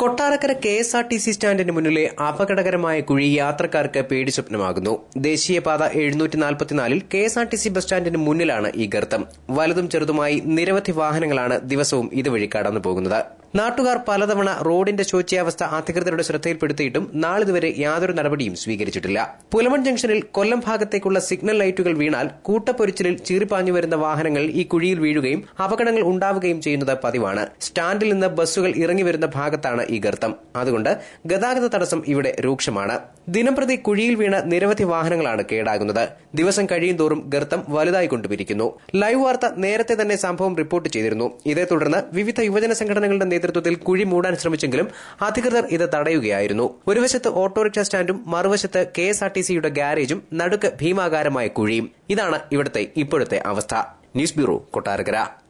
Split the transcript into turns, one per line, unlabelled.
Kottarakkara K S R T C സ്റ്റാൻഡിന് മുന്നിലെ അപകടകരമായ കുഴി യാത്രക്കാർക്ക് പേടി സ്വപ്നമാകുന്നു ദേശീയപാത എഴുന്നൂറ്റി നാൽപ്പത്തിനാലിൽ K S R T C bus സ്റ്റാൻഡിന് മുന്നിലാണ് ഈ ഗർത്തം വലുതും ചെറുതുമായി നിരവധി വാഹനങ്ങളാണ് ദിവസവും ഇതുവഴി കടന്നു പോകുന്നത് നാട്ടുകാർ പലതവണ റോഡിന്റെ ശോച്യാവസ്ഥ അധികൃതരുടെ ശ്രദ്ധയിൽപ്പെടുത്തിയിട്ടും നാളിതുവരെ യാതൊരു നടപടിയും സ്വീകരിച്ചിട്ടില്ല പുലമൺ ജംഗ്ഷനിൽ കൊല്ലം ഭാഗത്തേക്കുള്ള സിഗ്നൽ ലൈറ്റുകൾ വീണാൽ കൂട്ടപ്പൊരിച്ചിലിൽ ചീറിപ്പാഞ്ഞു വരുന്ന വാഹനങ്ങൾ ഈ കുഴിയിൽ വീഴുകയും അപകടങ്ങൾ ഉണ്ടാവുകയും ചെയ്യുന്നത് പതിവാണ് സ്റ്റാൻഡിൽ നിന്ന് ബസ്സുകൾ ഇറങ്ങി വരുന്ന ഭാഗത്താണ് ഈ ഗർത്തം അതുകൊണ്ട് ഗതാഗത തടസ്സം ഇവിടെ രൂക്ഷമാണ് ദിനംപ്രതി കുഴിയിൽ വീണ നിരവധി വാഹനങ്ങളാണ് കേടാകുന്നത് ദിവസം കഴിയും തോറും ഗർത്തം വലുതായി കൊണ്ടുപിരിക്കുന്നു ലൈവ് വാർത്ത നേരത്തെ തന്നെ സംഭവം റിപ്പോർട്ട് ചെയ്തിരുന്നു ഇതേ തുടർന്ന് വിവിധ യുവജന സംഘടനകളുടെ നേതൃത്വത്തിൽ കുഴി മൂടാൻ ശ്രമിച്ചെങ്കിലും അധികൃതർ ഇത് തടയുകയായിരുന്നു ഒരു വശത്ത് ഓട്ടോറിക്ഷ സ്റ്റാൻഡും മറുവശത്ത് കെ എസ് ആർ ടി സിയുടെ ഗാരേജും നടുക്ക് ഭീമാകാരമായ കുഴിയും ഇതാണ് ഇവിടുത്തെ ഇപ്പോഴത്തെ അവസ്ഥ ന്യൂസ് ബ്യൂറോ കൊട്ടാരക്കര